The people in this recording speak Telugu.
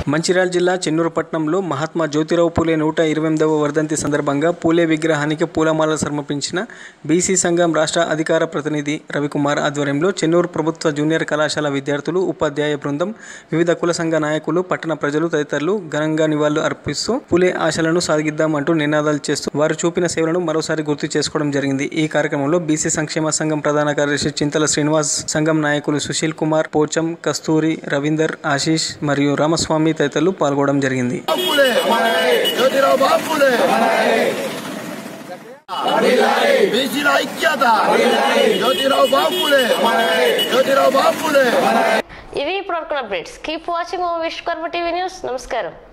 మంచిర్యాల జిల్లా చెన్నూరు పట్టణంలో మహాత్మా జ్యోతిరావు పూలే నూట ఇరవై ఎనిమిదవ వర్ధంతి సందర్భంగా పూలే విగ్రహానికి పూలమాలలు సమర్పించిన బీసీ సంఘం రాష్ట్ర అధికార ప్రతినిధి రవికుమార్ ఆధ్వర్యంలో చెన్నూరు ప్రభుత్వ జూనియర్ కళాశాల విద్యార్థులు ఉపాధ్యాయ బృందం వివిధ కుల సంఘ నాయకులు పట్టణ ప్రజలు తదితరులు ఘనంగా నివాళులు అర్పిస్తూ పూలే ఆశలను సాగిద్దామంటూ నినాదాలు చేస్తూ వారు చూపిన సేవలను మరోసారి గుర్తు చేసుకోవడం జరిగింది ఈ కార్యక్రమంలో బీసీ సంక్షేమ సంఘం ప్రధాన కార్యదర్శి చింతల శ్రీనివాస్ సంఘం నాయకులు సుశీల్ కుమార్ పోచం కస్తూరి రవీందర్ ఆశీష్ మరియు రామస్వామి తదితరులు పాల్గొనడం జరిగింది फुले ज्योतिराव बाप फुले बीसी ऐक्यత ज्योतिराव बाप फुले ज्योतिराव बाप फुले ఇవి ఇప్పుడు అనుకున్న updates keep watching Vishwakarma TV news నమస్కారం